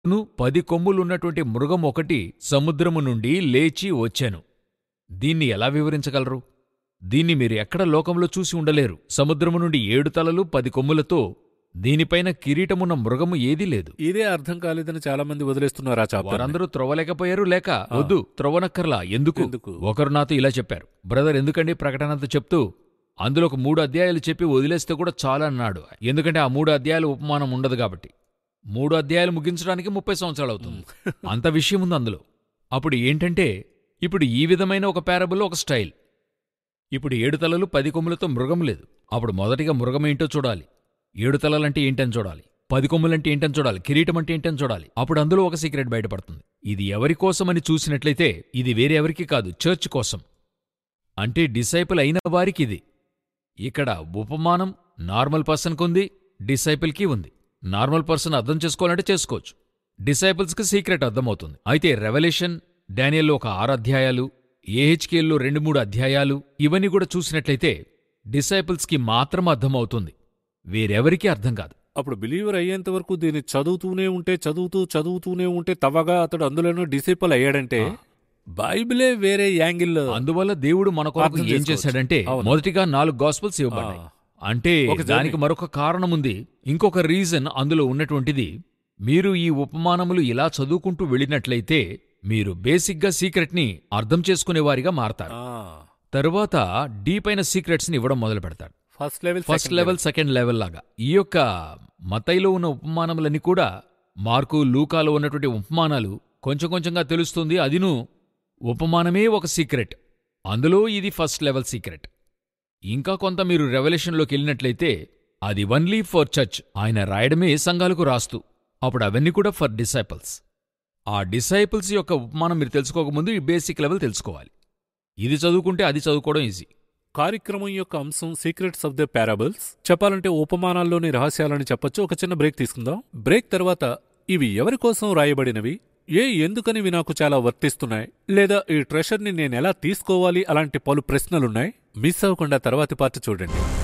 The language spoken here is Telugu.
ను పది కొమ్ములున్నటువంటి మృగం ఒకటి సముద్రము నుండి లేచి వచ్చాను దీన్ని ఎలా వివరించగలరు దీన్ని మీరు ఎక్కడ లోకంలో చూసి ఉండలేరు సముద్రము నుండి ఏడు తలలు పది కొమ్ములతో దీనిపైన కిరీటమున్న మృగము ఏదీ లేదు ఇదే అర్థం కాలేదని చాలా మంది వదిలేస్తున్నారు ఆ చాప్టర్ వారందరూ త్రవ్వలేకపోయారు లేక వద్దు త్రవ్వనక్కర్లా ఎందుకు ఎందుకు? ఒకరు నాతో ఇలా చెప్పారు బ్రదర్ ఎందుకండి ప్రకటనంత చెప్తూ అందులో ఒక మూడు అధ్యాయాలు చెప్పి వదిలేస్తే కూడా చాలా అన్నాడు ఎందుకంటే ఆ మూడు అధ్యాయాలు ఉపమానం ఉండదు కాబట్టి మూడు అధ్యాయాలు ముగించడానికి ముప్పై సంవత్సరాలు అవుతుంది అంత విషయం ఉంది అందులో అప్పుడు ఏంటంటే ఇప్పుడు ఈ విధమైన ఒక పారబుల్ ఒక స్టైల్ ఇప్పుడు ఏడు తలలు పది కొమ్ములతో మృగం లేదు అప్పుడు మొదటిగా మృగం ఏంటో చూడాలి ఏడు తలలంటే ఏంటని చూడాలి పది కొమ్ములంటే ఏంటని చూడాలి కిరీటం అంటే ఏంటని చూడాలి అప్పుడు అందులో ఒక సీక్రెట్ బయటపడుతుంది ఇది ఎవరి కోసమని చూసినట్లయితే ఇది వేరే ఎవరికి కాదు చర్చ్ కోసం అంటే డిసైపుల్ అయిన వారికి ఇది ఇక్కడ ఉపమానం నార్మల్ పర్సన్కి ఉంది డిసైపుల్కి ఉంది నార్మల్ పర్సన్ అర్థం చేసుకోవాలంటే చేసుకోవచ్చు డిసైపుల్స్కి సీక్రెట్ అర్థమవుతుంది అయితే రెవల్యూషన్ డానియల్లో ఒక ఆరు అధ్యాయాలు ఏహెచ్కేల్లో రెండు మూడు అధ్యాయాలు ఇవన్నీ కూడా చూసినట్లయితే డిసైపుల్స్కి మాత్రం అర్థమవుతుంది వేరెవరికీ అర్థం కాదు అప్పుడు బిలీవర్ అయ్యేంత వరకు దీన్ని చదువుతూనే ఉంటే చదువుతూ చదువుతూనే ఉంటే తవ్వగా అతడు అందులోనూ డిసిపల్ అయ్యాడంటే ఆ. బైబిలే వేరే యాంగిల్ అందువల్ల దేవుడు మన కొరకు అర్థం ఏం చేసుకోవచ్చు. చేశాడంటే అవును. మొదటిగా నాలుగు గాస్పల్స్ ఇవ్వబడ్డాయి ఆ. అంటే ఒక journey. దానికి మరొక కారణం ఉంది ఇంకొక రీజన్ అందులో ఉన్నటువంటిది మీరు ఈ ఉపమానములు ఇలా చదువుకుంటూ వెళ్ళినట్లయితే మీరు బేసిక్గా సీక్రెట్ని అర్థం చేసుకునేవారిగా మారతారు తరువాత డీప్ అయిన సీక్రెట్స్ని ఇవ్వడం మొదలు పెడతారు first level first level second level లాగా ఈ యొక్క మతైలో ఉన్న ఉపమానములన్నీ కూడా మార్కు లూకాలో ఉన్నటువంటి ఉపమానాలు కొంచెం కొంచెంగా తెలుస్తుంది అదిను ఉపమానమే ఒక సీక్రెట్ అందులో ఇది ఫస్ట్ లెవెల్ సీక్రెట్ ఇంకా కొంత మీరు రెవల్యూషన్లోకి వెళ్ళినట్లయితే అది వన్లీ ఫర్ చర్చ్ ఆయన రాయడమే సంఘాలకు రాస్తూ అప్పుడు అవన్నీ కూడా ఫర్ డిసైపుల్స్ ఆ డిసైపుల్స్ యొక్క ఉపమానం మీరు తెలుసుకోకముందు ఈ బేసిక్ లెవెల్ తెలుసుకోవాలి ఇది చదువుకుంటే అది చదువుకోవడం ఈజీ కార్యక్రమం యొక్క అంశం సీక్రెట్స్ ఆఫ్ ద పారాబుల్స్ చెప్పాలంటే ఉపమానాల్లోని రహస్యాలని చెప్పొచ్చు ఒక చిన్న బ్రేక్ తీసుకుందాం బ్రేక్ తర్వాత ఇవి ఎవరి కోసం రాయబడినవి ఏ ఎందుకనివి నాకు చాలా వర్తిస్తున్నాయి లేదా ఈ ట్రెషర్ని నేనెలా తీసుకోవాలి అలాంటి పలు ప్రశ్నలున్నాయి మిస్ అవ్వకుండా తర్వాతి పార్ట్ చూడండి